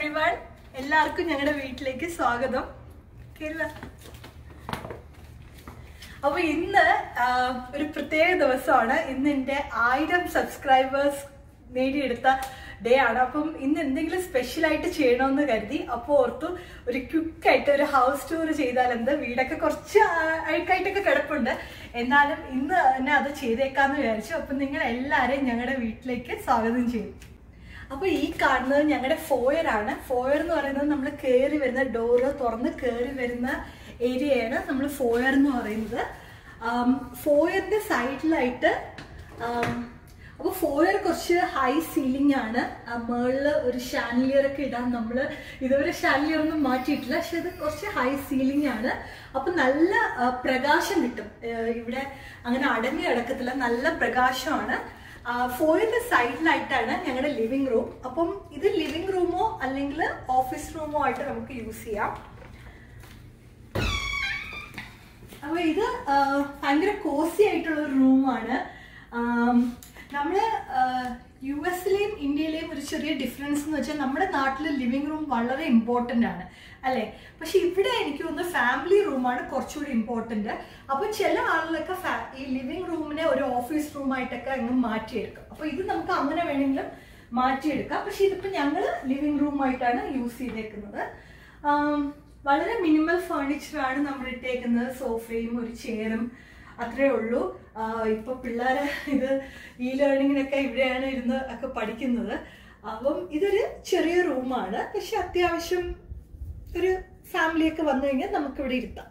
every one എല്ലാവർക്കും ഞങ്ങളുടെ വീട്ടിലേക്ക് സ്വാഗതം കേരള അപ്പൊ ഇന്ന് ആ, ഒരു പ്രത്യേക ദിവസമാണ് ഇന്ന് എന്റെ ആയിരം സബ്സ്ക്രൈബേഴ്സ് നേടിയെടുത്ത ഡേ ആണ് അപ്പം ഇന്ന് എന്തെങ്കിലും സ്പെഷ്യൽ ആയിട്ട് ചെയ്യണമെന്ന് കരുതി അപ്പോൾ ഓർത്തു ഒരു ക്വിക്ക് ആയിട്ട് ഒരു ഹൗസ് ടൂർ ചെയ്താൽ എന്ത് വീടൊക്കെ കുറച്ച് ആ- അഴുക്കായിട്ടൊക്കെ കിടപ്പുണ്ട് എന്നാലും ഇന്ന് തന്നെ അത് ചെയ്തേക്കാന്ന് വിചാരിച്ചു അപ്പം നിങ്ങൾ എല്ലാവരെയും ഞങ്ങളുടെ വീട്ടിലേക്ക് സ്വാഗതം ചെയ്യും അപ്പൊ ഈ കാണുന്നത് ഞങ്ങളുടെ ഫോയർ ആണ് ഫോയർ എന്ന് പറയുന്നത് നമ്മൾ കയറി വരുന്ന ഡോറ് തുറന്ന് കയറി വരുന്ന ഏരിയയാണ് നമ്മൾ ഫോയർ എന്ന് പറയുന്നത് ഫോയറിന്റെ സൈഡിലായിട്ട് അപ്പോൾ ഫോയർ കുറച്ച് ഹൈ സീലിംഗ് ആണ് മേളിൽ ഒരു ഷാൻലിയർ ഒക്കെ ഇടാൻ നമ്മൾ ഇതുവരെ ഷാൻലിയർ ഒന്നും മാറ്റിയിട്ടില്ല പക്ഷെ ഇത് കുറച്ച് ഹൈ സീലിംഗ് ആണ് അപ്പൊ നല്ല ആ, പ്രകാശം കിട്ടും ആ, ഇവിടെ അങ്ങനെ അടഞ്ഞു കിടക്കത്തില്ല നല്ല പ്രകാശമാണ് ഫോറിന്റെ സൈഡിലായിട്ടാണ് ഞങ്ങളുടെ ലിവിംഗ് റൂം അപ്പം ഇത് ലിവിംഗ് റൂമോ അല്ലെങ്കിൽ ഓഫീസ് റൂമോ ആയിട്ട് നമുക്ക് യൂസ് ചെയ്യാം അപ്പൊ ഇത് ആ, ഭയങ്കര കോസി ആയിട്ടുള്ള ഒരു റൂമാണ് നമ്മള് യു എസിലെയും ഇന്ത്യയിലെയും ഒരു ചെറിയ ഡിഫറൻസ് എന്ന് വെച്ചാൽ നമ്മുടെ നാട്ടിൽ ലിവിംഗ് റൂം വളരെ ഇമ്പോർട്ടൻ്റ് ആണ് അല്ലേ പക്ഷെ ഇവിടെ എനിക്ക് തോന്നുന്നു ഫാമിലി റൂമാണ് കുറച്ചുകൂടി ഇമ്പോർട്ടൻ്റ് അപ്പോൾ ചില ആളുകളൊക്കെ ഫാ- ഈ ലിവിംഗ് റൂമിനെ ഒരു ഓഫീസ് റൂമായിട്ടൊക്കെ അങ്ങ് മാറ്റിയെടുക്കും അപ്പോൾ ഇത് നമുക്ക് അങ്ങനെ വേണമെങ്കിലും മാറ്റിയെടുക്കാം പക്ഷെ ഇതിപ്പോൾ ഞങ്ങൾ ലിവിംഗ് റൂമായിട്ടാണ് യൂസ് ചെയ്തേക്കുന്നത് ആം, വളരെ മിനിമൽ ഫേർണിച്ചറാണ് നമ്മൾ ഇട്ടേക്കുന്നത് സോഫയും ഒരു ചെയറും അത്രേ ഉള്ളൂ ആ, ഇപ്പൊ പിള്ളേരെ ഇത് ഈ ലേണിങ്ങിനൊക്കെ ഇവിടെയാണ് ഇരുന്ന് ഒക്കെ പഠിക്കുന്നത് അപ്പം ഇതൊരു ചെറിയ റൂമാണ് പക്ഷെ അത്യാവശ്യം ഒരു ഫാമിലിയൊക്കെ വന്നു കഴിഞ്ഞാൽ നമുക്ക് ഇവിടെ ഇരുത്താം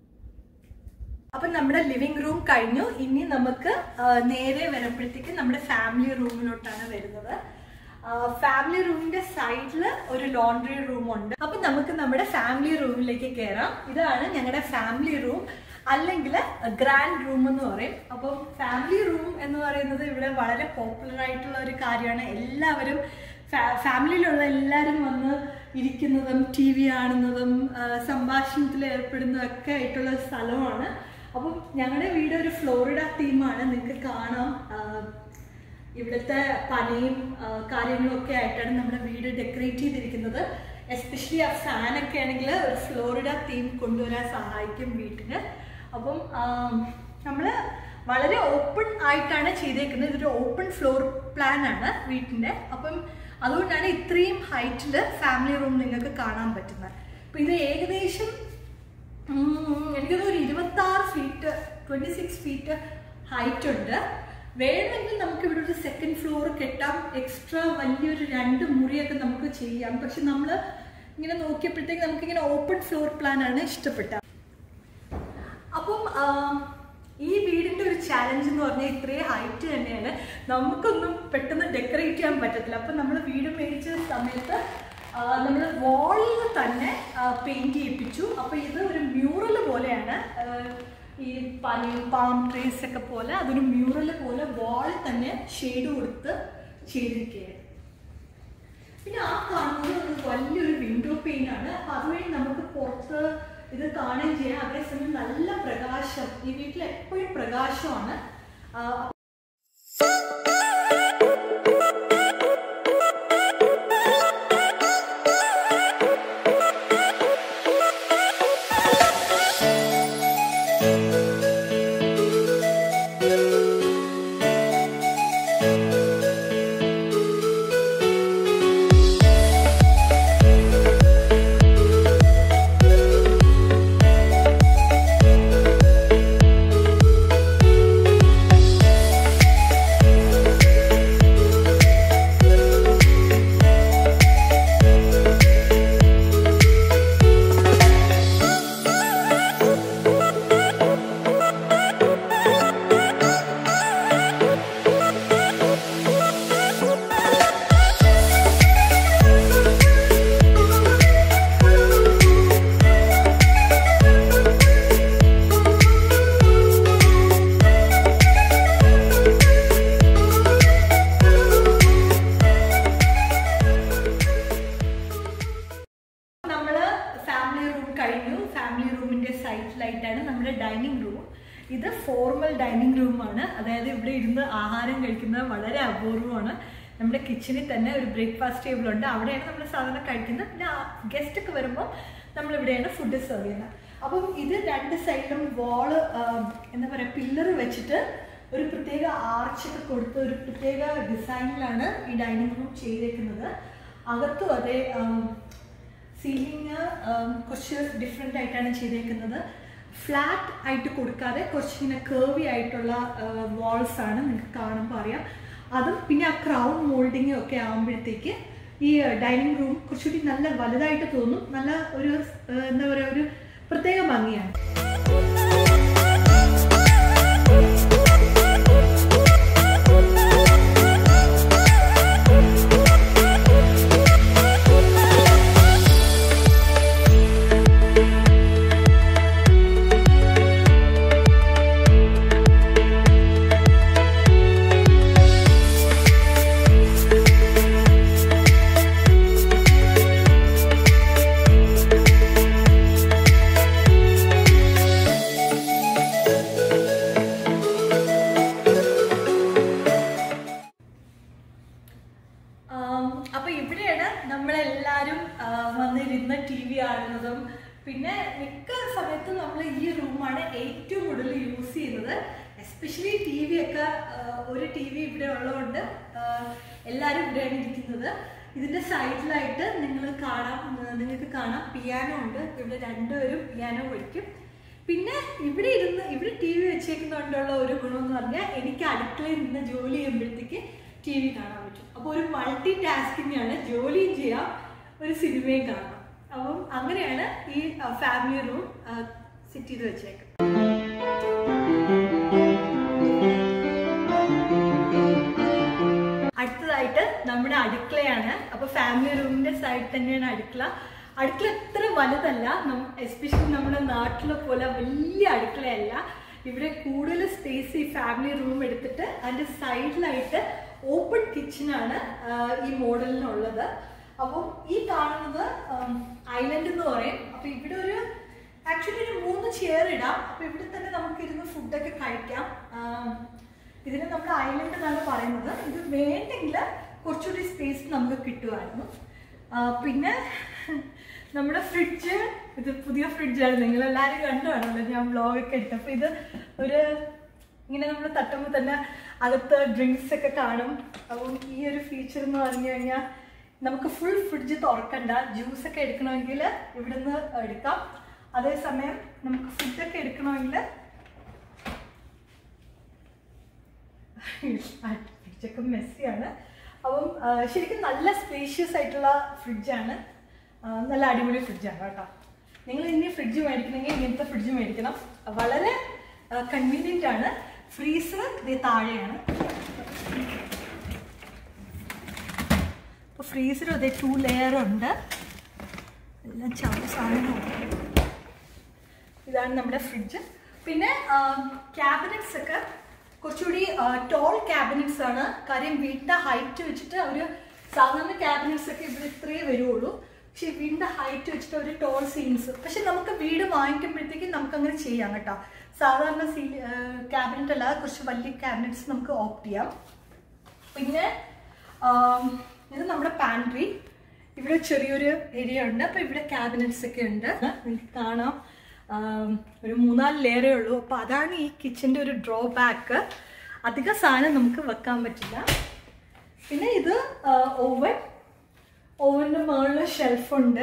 അപ്പൊ നമ്മുടെ ലിവിംഗ് റൂം കഴിഞ്ഞു ഇനി നമുക്ക് ആ, നേരെ വരുമ്പോഴത്തേക്ക് നമ്മുടെ ഫാമിലി റൂമിലോട്ടാണ് വരുന്നത് ഫാമിലി റൂമിന്റെ സൈഡിൽ ഒരു ലോണ്ടറി റൂം ഉണ്ട് അപ്പൊ നമുക്ക് നമ്മുടെ ഫാമിലി റൂമിലേക്ക് കയറാം ഇതാണ് ഞങ്ങളുടെ ഫാമിലി റൂം അല്ലെങ്കിൽ ഗ്രാൻഡ് റൂം എന്ന് പറയും അപ്പം ഫാമിലി റൂം എന്ന് പറയുന്നത് ഇവിടെ വളരെ പോപ്പുലർ ആയിട്ടുള്ള ഒരു കാര്യമാണ് എല്ലാവരും ഫാമിലിയിലുള്ള എല്ലാവരും വന്ന് ഇരിക്കുന്നതും ടി വി കാണുന്നതും ആ, സംഭാഷണത്തിൽ ഏർപ്പെടുന്നതും ഒക്കെ ആയിട്ടുള്ള സ്ഥലമാണ് അപ്പം ഞങ്ങളുടെ വീട് ഒരു ഫ്ലോറിഡ തീമാണ് നിങ്ങൾക്ക് കാണാം ആ, ഇവിടുത്തെ പനയും ആ, കാര്യങ്ങളും ഒക്കെ ആയിട്ടാണ് നമ്മുടെ വീട് ഡെക്കറേറ്റ് ചെയ്തിരിക്കുന്നത് എസ്പെഷ്യലി ആ ഫാനൊക്കെ ആണെങ്കിൽ ഒരു ഫ്ലോറിഡ തീം കൊണ്ടുവരാൻ സഹായിക്കും വീട്ടിന് അപ്പം നമ്മൾ വളരെ ഓപ്പൺ ആയിട്ടാണ് ചെയ്തേക്കുന്നത് ഇതൊരു ഓപ്പൺ ഫ്ലോർ പ്ലാൻ ആണ് വീട്ടിൻ്റെ അപ്പം അതുകൊണ്ടാണ് ഇത്രയും ഹൈറ്റിൽ ഫാമിലി റൂം നിങ്ങൾക്ക് കാണാൻ പറ്റുന്നത് അപ്പം ഇത് ഏകദേശം ഉം, എനിക്കൊരു ഒരു ഇരുപത്തി ആറ് feet twenty six feet height ഉണ്ട് വേണമെങ്കിൽ നമുക്ക് ഇവിടെ ഒരു സെക്കൻഡ് ഫ്ലോർ കെട്ടാം എക്സ്ട്രാ വലിയൊരു രണ്ട് മുറിയൊക്കെ നമുക്ക് ചെയ്യാം പക്ഷെ നമ്മൾ ഇങ്ങനെ നോക്കിയപ്പോഴത്തേക്ക് നമുക്ക് ഇങ്ങനെ ഓപ്പൺ ഫ്ലോർ പ്ലാൻ ആണ് ഇഷ്ടപ്പെട്ടത് അപ്പം ആ, ഈ വീടിന്റെ ഒരു ചാലഞ്ച് എന്ന് പറഞ്ഞാൽ ഇത്രയും ഹൈറ്റ് തന്നെയാണ് നമുക്കൊന്നും പെട്ടെന്ന് ഡെക്കറേറ്റ് ചെയ്യാൻ പറ്റത്തില്ല അപ്പം നമ്മൾ വീട് മേടിച്ച സമയത്ത് നമ്മൾ വാളിൽ തന്നെ പെയിന്റ് ചെയ്യിപ്പിച്ചു അപ്പൊ ഇത് ഒരു മ്യൂറൽ പോലെയാണ് ആ, ഈ പനയും പാം ട്രീസ് ഒക്കെ പോലെ അതൊരു മ്യൂറൽ പോലെ വാളിൽ തന്നെ ഷെയ്ഡ് കൊടുത്ത് ചെയ്തിരിക്കുകയാണ് പിന്നെ ആ കാണുന്നത് ഒരു വലിയൊരു വിൻഡോ പെയിൻ ആണ് അപ്പൊ അതുവഴി നമുക്ക് പുറത്ത് ഇത് കാണുകയും ചെയ്യാം അതേസമയം നല്ല പ്രകാശം ഈ വീട്ടിൽ എപ്പോഴും പ്രകാശമാണ് ആ, നമ്മള് ഫാമിലി റൂം കഴിഞ്ഞു ഫാമിലി റൂമിന്റെ സൈഡിലായിട്ടാണ് നമ്മുടെ ഡൈനിങ് റൂം ഇത് ഫോർമൽ ഡൈനിങ് റൂമാണ് അതായത് ഇവിടെ ഇരുന്ന് ആഹാരം കഴിക്കുന്നത് വളരെ അപൂർവമാണ് നമ്മുടെ കിച്ചണിൽ തന്നെ ഒരു ബ്രേക്ക്ഫാസ്റ്റ് ടേബിൾ ഉണ്ട് അവിടെയാണ് നമ്മൾ സാധാരണ കഴിക്കുന്നത് പിന്നെ ഗസ്റ്റ് ഒക്കെ വരുമ്പോൾ നമ്മൾ ഇവിടെയാണ് ഫുഡ് സെർവ് ചെയ്യുന്നത് അപ്പം ഇത് രണ്ട് സൈഡിലും വാള് എന്താ പറയുക പില്ലർ വെച്ചിട്ട് ഒരു പ്രത്യേക ആർച്ചൊക്കെ കൊടുത്ത് ഒരു പ്രത്യേക ഡിസൈനിലാണ് ഈ ഡൈനിങ് റൂം ചെയ്തേക്കുന്നത് അകത്തും അതെ സീലിംഗ് കുറച്ച് ഡിഫറെൻ്റ് ആയിട്ടാണ് ചെയ്തേക്കുന്നത് ഫ്ലാറ്റ് ആയിട്ട് കൊടുക്കാതെ കുറച്ച് ഇങ്ങനെ കേർവി ആയിട്ടുള്ള വാൾസ് ആണ് നിങ്ങൾക്ക് കാണുമ്പോൾ അറിയാം അതും പിന്നെ ആ ക്രൗൺ മോൾഡിങ്ങും ഒക്കെ ആകുമ്പോഴത്തേക്ക് ഈ ഡൈനിങ് റൂം കുറച്ചുകൂടി നല്ല വലുതായിട്ട് തോന്നും നല്ല ഒരു ആ, എന്താ പറയുക ഒരു പ്രത്യേക ഭംഗിയാണ് ആം, അപ്പൊ ഇവിടെയാണ് നമ്മളെല്ലാരും ആ, വന്നിരുന്ന് ടി വി കാണുന്നതും പിന്നെ മിക്ക സമയത്തും നമ്മൾ ഈ റൂമാണ് ഏറ്റവും കൂടുതൽ യൂസ് ചെയ്യുന്നത് എസ്പെഷ്യലി ടി വി ഒക്കെ ആ, ഒരു ടി വി ഇവിടെ ഉള്ളതുകൊണ്ട് ആ, എല്ലാവരും ഇവിടെയാണ് ഇരിക്കുന്നത് ഇതിന്റെ സൈഡിലായിട്ട് നിങ്ങൾ കാണാം നിങ്ങൾക്ക് കാണാം പിയാനോ ഉണ്ട് ഇവിടെ രണ്ടുപേരും പിയാനോ പഠിക്കും പിന്നെ ഇവിടെ ഇരുന്ന് ഇവിടെ ടി വി വെച്ചേക്കുന്നതുകൊണ്ടുള്ള ഒരു ഗുണം എന്ന് പറഞ്ഞാൽ എനിക്ക് അടുക്കളയിൽ നിന്ന് ജോലി ചെയ്യുമ്പോഴത്തേക്ക് ടി വി കാണാൻ പറ്റും അപ്പോൾ ഒരു മൾട്ടി ടാസ്കിംഗ് ആണ് ജോലിയും ചെയ്യാം ഒരു സിനിമയും കാണാം അപ്പം അങ്ങനെയാണ് ഈ ഫാമിലി റൂം സെറ്റ് ചെയ്ത് വെച്ചേക്കുന്നത് അടുത്തതായിട്ട് നമ്മുടെ അടുക്കളയാണ് അപ്പൊ ഫാമിലി റൂമിന്റെ സൈഡ് തന്നെയാണ് അടുക്കള അടുക്കള എത്ര വലുതല്ല എസ്പെഷ്യലി നമ്മുടെ നാട്ടിലെ പോലെ വലിയ അടുക്കളയല്ല ഇവിടെ കൂടുതൽ സ്പേസ് ഈ ഫാമിലി റൂം എടുത്തിട്ട് അതിന്റെ സൈഡിലായിട്ട് ഓപ്പൺ കിച്ചണാണ് ഈ മോഡലിനുള്ളത് അപ്പം ഈ കാണുന്നത് ഐലൻഡ് എന്ന് പറയും അപ്പൊ ഇവിടെ ഒരു ആക്ച്വലി ഒരു മൂന്ന് ചെയർ ഇടാം അപ്പൊ ഇവിടെ തന്നെ നമുക്ക് ഇരുന്ന് ഫുഡൊക്കെ കഴിക്കാം ആം, ഇതിന് നമ്മൾ ഐലൻഡ് എന്നാണ് പറയുന്നത് ഇത് വേണ്ടെങ്കിൽ കുറച്ചുകൂടി സ്പേസ് നമുക്ക് കിട്ടുമായിരുന്നു ആ, പിന്നെ നമ്മുടെ ഫ്രിഡ്ജ് ഇത് പുതിയ ഫ്രിഡ്ജാണ് നിങ്ങൾ എല്ലാവരും കണ്ടു കാണുമല്ലോ ഞാൻ വ്ളോഗൊക്കെ എടുത്തപ്പോൾ ഇത് ഒരു ഇങ്ങനെ നമ്മൾ തട്ടുമ്പോൾ തന്നെ അകത്ത് ഡ്രിങ്ക്സ് ഒക്കെ കാണും അപ്പം ഈ ഒരു ഫീച്ചർ എന്ന് പറഞ്ഞു കഴിഞ്ഞാൽ നമുക്ക് ഫുൾ ഫ്രിഡ്ജ് തുറക്കണ്ട ജ്യൂസ് ഒക്കെ എടുക്കണമെങ്കിൽ ഇവിടുന്ന് എടുക്കാം അതേസമയം നമുക്ക് ഫുഡൊക്കെ എടുക്കണമെങ്കിൽ ഫ്രിഡ്ജൊക്കെ മെസ്സിയാണ് അപ്പം ആ, ശരിക്കും നല്ല സ്പേഷ്യസ് ആയിട്ടുള്ള ഫ്രിഡ്ജാണ് ആ, നല്ല അടിപൊളി ഫ്രിഡ്ജാണ് കേട്ടോ നിങ്ങൾ ഇനി ഫ്രിഡ്ജ് മേടിക്കണമെങ്കിൽ ഇങ്ങനത്തെ ഫ്രിഡ്ജ് മേടിക്കണം വളരെ കൺവീനിയൻ്റ് ആണ് ഫ്രീസർ ഇത് താഴെയാണ് അപ്പോൾ ഫ്രീസർ അതേ ടു ലെയർ ഉണ്ട് എല്ലാം ചവ സാധനമാണ് ഇതാണ് നമ്മുടെ ഫ്രിഡ്ജ് പിന്നെ ക്യാബിനറ്റ്സ് ഒക്കെ കുറച്ചുകൂടി ടോൾ ക്യാബിനറ്റ്സ് ആണ് കാര്യം വീടിന്റെ ഹൈറ്റ് വെച്ചിട്ട് ഒരു സാധാരണ ക്യാബിനറ്റ്സ് ഒക്കെ ഇവിടെ ഇത്രയേ വരുള്ളൂ പക്ഷെ വീടിന്റെ ഹൈറ്റ് വെച്ചിട്ട് ഒരു ടോൾ സീൻസ് പക്ഷെ നമുക്ക് വീട് വാങ്ങിക്കുമ്പോഴത്തേക്കും നമുക്ക് അങ്ങനെ ചെയ്യാം കേട്ടോ സാധാരണ സീ ക്യാബിനറ്റ് അല്ലാതെ കുറച്ച് വലിയ ക്യാബിനറ്റ്സ് നമുക്ക് ഓപ്റ്റ് ചെയ്യാം പിന്നെ ആം, ഇത് നമ്മുടെ പാൻട്രി ഇവിടെ ചെറിയൊരു ഏരിയ ഉണ്ട് അപ്പൊ ഇവിടെ ക്യാബിനറ്റ്സ് ഒക്കെ ഉണ്ട് നിങ്ങൾക്ക് കാണാം ആം, ഒരു മൂന്നാല് ലെയറേ ഉള്ളൂ അപ്പൊ അതാണ് ഈ കിച്ചന്റെ ഒരു ഡ്രോ ബാക്ക് അധിക സാധനം നമുക്ക് വെക്കാൻ പറ്റില്ല പിന്നെ ഇത് ഓവൻ ഓവൻ്റെ മുകളിൽ ഷെൽഫുണ്ട്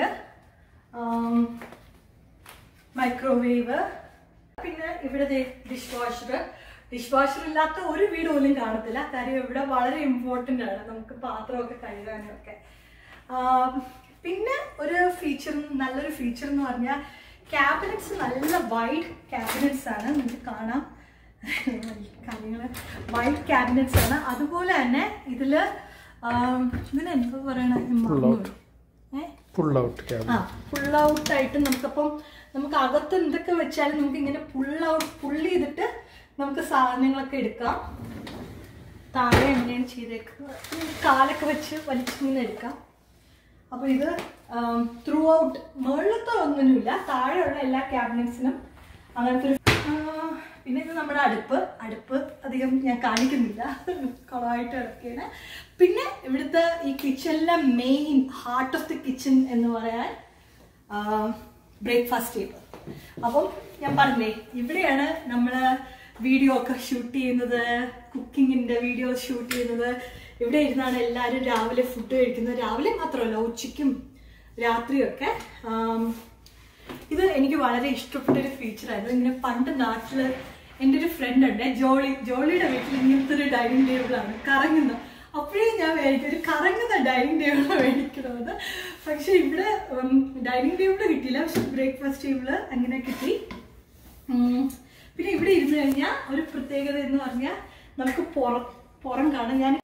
മൈക്രോവേവ് പിന്നെ ഇവിടെ ഡിഷ് വാഷർ ഡിഷ് വാഷർ ഇല്ലാത്ത ഒരു വീട് പോലും കാണത്തില്ല കാര്യം ഇവിടെ വളരെ ഇമ്പോർട്ടൻ്റ് ആണ് നമുക്ക് പാത്രമൊക്കെ കഴുകാനും ഒക്കെ ആം, പിന്നെ ഒരു ഫീച്ചർ നല്ലൊരു ഫീച്ചർ എന്ന് പറഞ്ഞാൽ ക്യാബിനറ്റ്സ് നല്ല വൈഡ് ക്യാബിനറ്റ്സ് ആണ് നിങ്ങൾക്ക് കാണാം കാര്യങ്ങൾ വൈഡ് ക്യാബിനറ്റ്സ് ആണ് അതുപോലെ തന്നെ ഇതിൽ ഇതിന് എന്താ പറയണ ഏഹ് ഫുൾ ഔട്ട് ക്യാബ് ആ ഫുൾ ഔട്ട് ആയിട്ട് നമുക്കപ്പം നമുക്ക് അകത്ത് എന്തൊക്കെ വെച്ചാലും നമുക്ക് ഇങ്ങനെ ഫുൾ ഔട്ട് ഫുൾ ചെയ്തിട്ട് നമുക്ക് സാധനങ്ങളൊക്കെ എടുക്കാം താഴെ എങ്ങനെയാണ് ചെയ്തേക്കുന്നത് നമുക്ക് കാലൊക്കെ വെച്ച് വലിച്ചിങ്ങനെ എടുക്കാം അപ്പോൾ ഇത് ത്രൂ ഔട്ട് മുകളിലത്തെ ഒന്നുമില്ല താഴെയുള്ള എല്ലാ ക്യാബിനറ്റ്സിനും അങ്ങനത്തെ ഒരു ആ, പിന്നെ ഇത് നമ്മുടെ അടുപ്പ് അടുപ്പ് അധികം ഞാൻ കാണിക്കുന്നില്ല കുളമായിട്ട് കിടക്കുകയാണ് പിന്നെ ഇവിടുത്തെ ഈ കിച്ചണിലെ main heart of the kitchen എന്ന് പറയാൻ ബ്രേക്ക്ഫാസ്റ്റ് ടേബിൾ അപ്പം ഞാൻ പറഞ്ഞേ ഇവിടെയാണ് നമ്മൾ വീഡിയോ ഒക്കെ ഷൂട്ട് ചെയ്യുന്നത് കുക്കിങ്ങിൻ്റെ വീഡിയോ ഷൂട്ട് ചെയ്യുന്നത് ഇവിടെ ഇരുന്നാണ് എല്ലാവരും രാവിലെ ഫുഡ് കഴിക്കുന്നത് രാവിലെ മാത്രമല്ല ഉച്ചയ്ക്കും രാത്രിയൊക്കെ ആം, ഇത് എനിക്ക് വളരെ ഇഷ്ടപ്പെട്ട ഒരു ഫീച്ചറായിരുന്നു ഇങ്ങനെ പണ്ട് നാട്ടിൽ എൻ്റെ ഒരു ഫ്രണ്ട് ഉണ്ട് ജോളി ജോളിയുടെ വീട്ടിൽ ഇങ്ങനത്തെ ഒരു ഡൈനിങ് ടേബിളാണ് കറങ്ങുന്ന അപ്പോഴേ ഞാൻ മേടിക്കും ഒരു കറങ്ങുന്ന ഡൈനിങ് ടേബിൾ മേടിക്കണമെന്ന് പക്ഷെ ഇവിടെ ഡൈനിങ് ടേബിൾ കിട്ടിയില്ല പക്ഷെ ബ്രേക്ക്ഫാസ്റ്റ് ടേബിൾ അങ്ങനെ കിട്ടി ഉം, പിന്നെ ഇവിടെ ഇരുന്ന് കഴിഞ്ഞാൽ ഒരു പ്രത്യേകത എന്ന് പറഞ്ഞാൽ നമുക്ക് പുറം പുറം കാണാം ഞാൻ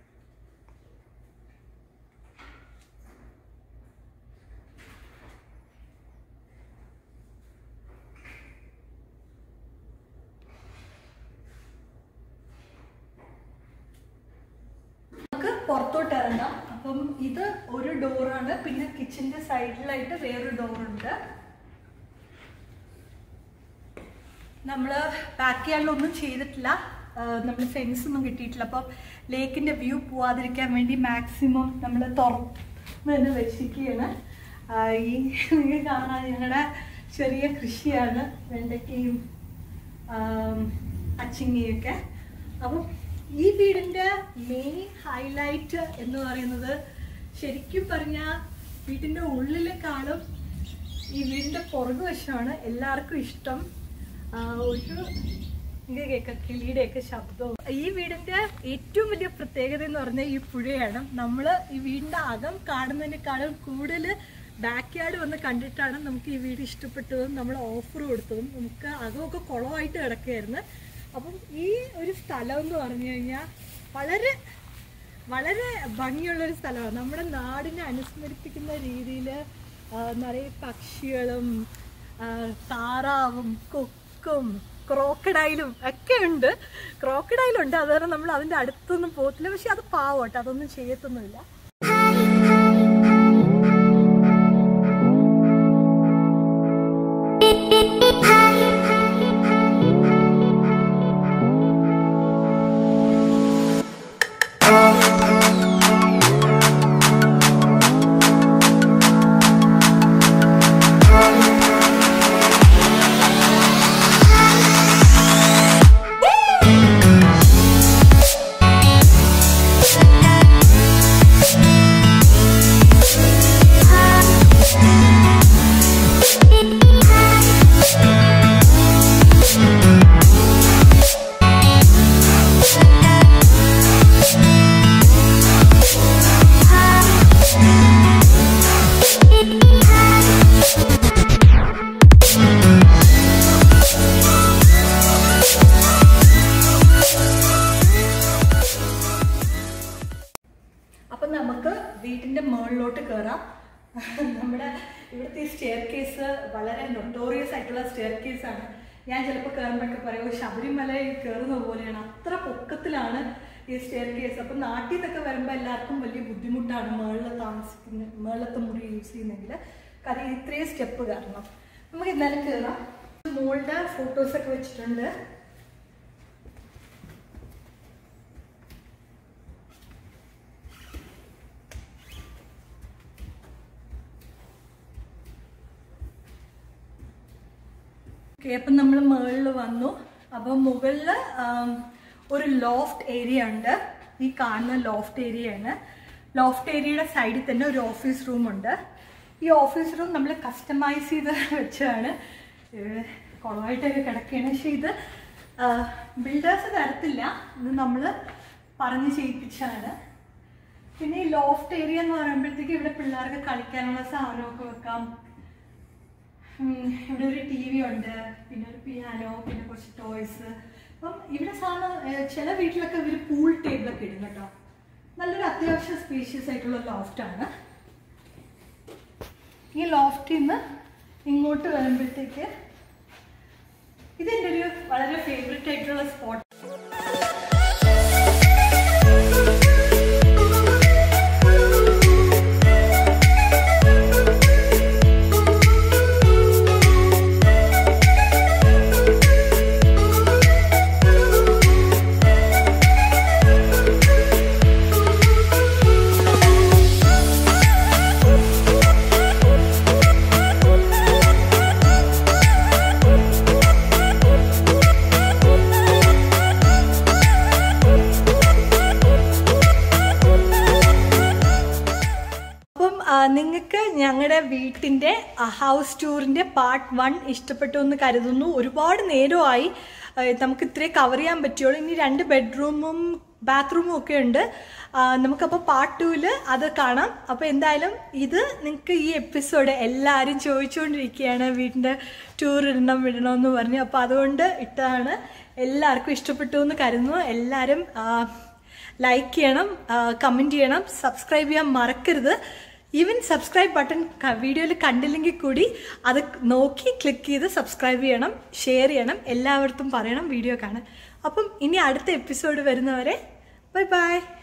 നമുക്ക് പുറത്തോട്ട് ഇറങ്ങാം അപ്പം ഇത് ഒരു ഡോറാണ് പിന്നെ കിച്ചന്റെ സൈഡിലായിട്ട് വേറൊരു ഡോറുണ്ട് നമ്മൾ ബാക്ക് യാർഡിലൊന്നും ചെയ്തിട്ടില്ല നമ്മൾ ഫെൻസ് ഒന്നും കിട്ടിയിട്ടില്ല അപ്പം ലേക്കിന്റെ വ്യൂ പോവാതിരിക്കാൻ വേണ്ടി മാക്സിമം നമ്മൾ തുറന്ന് തന്നെ വെച്ചിരിക്കുകയാണ് ആ, ഈ നിങ്ങൾക്ക് കാണാൻ ഞങ്ങളുടെ ചെറിയ കൃഷിയാണ് വെണ്ടയ്ക്കയും ആം, അച്ചിങ്ങയൊക്കെ അപ്പം ഈ വീടിന്റെ മെയിൻ ഹൈലൈറ്റ് എന്ന് പറയുന്നത് ശരിക്കും പറഞ്ഞാൽ വീടിന്റെ ഉള്ളിലെക്കാളും ഈ വീടിന്റെ പുറകുവശമാണ് എല്ലാവർക്കും ഇഷ്ടം ആ, ഒരു ഇത് കേൾക്കാം കിളിയുടെയൊക്കെ ശബ്ദവും ഈ വീടിന്റെ ഏറ്റവും വലിയ പ്രത്യേകത എന്ന് പറഞ്ഞാൽ ഈ പുഴയാണ് നമ്മൾ ഈ വീടിന്റെ അകം കാണുന്നതിനേക്കാളും കൂടുതൽ ബാക്ക് യാർഡ് വന്ന് കണ്ടിട്ടാണ് നമുക്ക് ഈ വീട് ഇഷ്ടപ്പെട്ടതും നമ്മൾ ഓഫർ കൊടുത്തതും നമുക്ക് അകമൊക്കെ കുളമായിട്ട് കിടക്കുകയായിരുന്നു അപ്പം ഈ ഒരു സ്ഥലം എന്ന് പറഞ്ഞു കഴിഞ്ഞാൽ വളരെ വളരെ ഭംഗിയുള്ളൊരു സ്ഥലമാണ് നമ്മുടെ നാടിനെ അനുസ്മരിപ്പിക്കുന്ന രീതിയിൽ നിറയെ പക്ഷികളും ആ, താറാവും കൊക്കും ക്രോക്കഡൈലും ഒക്കെ ഉണ്ട് ക്രോക്കഡൈലുണ്ട് അതുപോലെ നമ്മൾ അതിൻ്റെ അടുത്തൊന്നും പോകത്തില്ല പക്ഷെ അത് പാവട്ടെ അതൊന്നും ചെയ്യത്തൊന്നുമില്ല അപ്പം നമുക്ക് വീട്ടിൻ്റെ മുകളിലോട്ട് കയറാം നമ്മുടെ ഇവിടുത്തെ ഈ സ്റ്റെയർ കേസ് വളരെ നൊട്ടോറിയസ് ആയിട്ടുള്ള സ്റ്റെയർ കേസാണ് ഞാൻ ചിലപ്പോൾ കയറുമ്പോഴൊക്കെ പറയും "ഓ, ശബരിമലയിൽ കയറുന്ന പോലെയാണ് അത്ര പൊക്കത്തിലാണ് ഈ സ്റ്റെയർ കേസ് അപ്പം നാട്ടിൽ നിന്നൊക്കെ വരുമ്പോൾ എല്ലാവർക്കും വലിയ ബുദ്ധിമുട്ടാണ് മുകളിൽ താമസിക്കുന്ന മുകളിലത്തെ മുറി യൂസ് ചെയ്യുന്നെങ്കിൽ കാര്യം ഇത്രയും സ്റ്റെപ്പ് കാരണം നമുക്ക് എന്തായാലും കയറാം മോളുടെ ഫോട്ടോസൊക്കെ വെച്ചിട്ടുണ്ട് ഓക്കെ അപ്പം നമ്മൾ മുകളിൽ വന്നു അപ്പം മുകളിൽ ഒരു ലോഫ്റ്റ് ഏരിയ ഉണ്ട് ഈ കാണുന്ന ലോഫ്റ്റ് ഏരിയയാണ് ലോഫ്റ്റ് ഏരിയയുടെ സൈഡിൽ തന്നെ ഒരു ഓഫീസ് റൂം ഉണ്ട് ഈ ഓഫീസ് റൂം നമ്മൾ കസ്റ്റമൈസ് ചെയ്ത് വെച്ചാണ് കുളമായിട്ടൊക്കെ കിടക്കുകയാണ് പക്ഷേ ഇത് ബിൽഡേഴ്സ് തരത്തില്ല ഇത് നമ്മൾ പറഞ്ഞ് ചെയ്യിപ്പിച്ചാണ് പിന്നെ ഈ ലോഫ്റ്റ് ഏരിയ എന്ന് പറയുമ്പോഴത്തേക്ക് ഇവിടെ പിള്ളേർക്ക് കളിക്കാനുള്ള സാധനമൊക്കെ വെക്കാം ഉം, ഇവിടെ ഒരു ടി വി ഉണ്ട് പിന്നെ ഒരു പിയാനോ പിന്നെ കുറച്ച് ടോയ്സ് അപ്പം ഇവിടെ സാധനം ഏഹ്, ചില വീട്ടിലൊക്കെ ഇവർ പൂൾ ടേബിളൊക്കെ ഇടും കേട്ടോ നല്ലൊരു അത്യാവശ്യം സ്പീഷ്യസ് ആയിട്ടുള്ള ലോഫ്റ്റാണ് ഈ ലോഫ്റ്റിൽ നിന്ന് ഇങ്ങോട്ട് വരുമ്പോഴത്തേക്ക് ഇതെൻ്റെ ഒരു വളരെ ഫേവറേറ്റ് ആയിട്ടുള്ള സ്പോട്ട് നിങ്ങൾക്ക് ഞങ്ങളുടെ വീട്ടിൻ്റെ ഹൗസ് ടൂറിൻ്റെ പാർട്ട് വൺ ഇഷ്ടപ്പെട്ടു എന്ന് കരുതുന്നു ഒരുപാട് നേരമായി ആ, നമുക്ക് ഇത്രയും കവർ ചെയ്യാൻ പറ്റുള്ളൂ ഇനി രണ്ട് ബെഡ്റൂമും ബാത്റൂമും ഒക്കെ ഉണ്ട് ആ, നമുക്കപ്പോൾ പാർട്ട് ടൂവിൽ അത് കാണാം അപ്പോൾ എന്തായാലും ഇത് നിങ്ങൾക്ക് ഈ എപ്പിസോഡ് എല്ലാവരും ചോദിച്ചുകൊണ്ടിരിക്കുകയാണ് വീടിൻ്റെ ടൂർ ഇടണം വിടണമെന്ന് പറഞ്ഞു അപ്പോൾ അതുകൊണ്ട് ഇട്ടതാണ് എല്ലാവർക്കും ഇഷ്ടപ്പെട്ടു എന്ന് കരുതുന്നു എല്ലാവരും ലൈക്ക് ചെയ്യണം കമൻറ്റ് ചെയ്യണം സബ്സ്ക്രൈബ് ചെയ്യാൻ മറക്കരുത് ഈവൻ സബ്സ്ക്രൈബ് ബട്ടൺ വീഡിയോയിൽ കണ്ടില്ലെങ്കിൽ കൂടി അത് നോക്കി ക്ലിക്ക് ചെയ്ത് സബ്സ്ക്രൈബ് ചെയ്യണം ഷെയർ ചെയ്യണം എല്ലാവർക്കും പറയണം വീഡിയോ കാണാൻ അപ്പം ഇനി അടുത്ത എപ്പിസോഡ് വരുന്നവരെ ബൈ ബൈ